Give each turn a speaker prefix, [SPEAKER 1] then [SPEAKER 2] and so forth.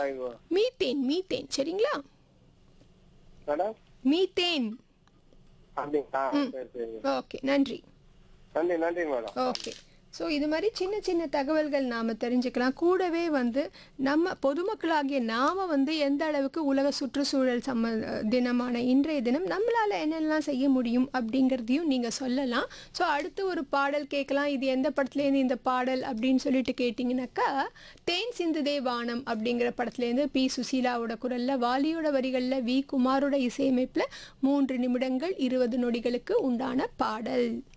[SPEAKER 1] வாயு
[SPEAKER 2] methane methane சரிங்களா
[SPEAKER 1] madam
[SPEAKER 2] methane
[SPEAKER 1] அப்படிங்களா சரி சரி
[SPEAKER 2] ஓகே நன்றி
[SPEAKER 1] நன்றி நன்றி மேடம்
[SPEAKER 2] ஓகே ஸோ இது மாதிரி சின்ன சின்ன தகவல்கள் நாம் தெரிஞ்சுக்கலாம் கூடவே வந்து நம்ம பொதுமக்களாகிய நாம் வந்து எந்த அளவுக்கு உலக சுற்றுச்சூழல் சம்ம தினமான இன்றைய தினம் நம்மளால் என்னெல்லாம் செய்ய முடியும் அப்படிங்கிறதையும் நீங்கள் சொல்லலாம் ஸோ அடுத்து ஒரு பாடல் கேட்கலாம் இது எந்த படத்துலேருந்து இந்த பாடல் அப்படின்னு சொல்லிட்டு கேட்டிங்கனாக்கா தேன் சிந்துதே வானம் அப்படிங்கிற படத்துலேருந்து பி சுசீலாவோட குரலில் வாலியோட வரிகளில் வி குமாரோட இசையமைப்பில் மூன்று நிமிடங்கள் இருபது நொடிகளுக்கு உண்டான பாடல்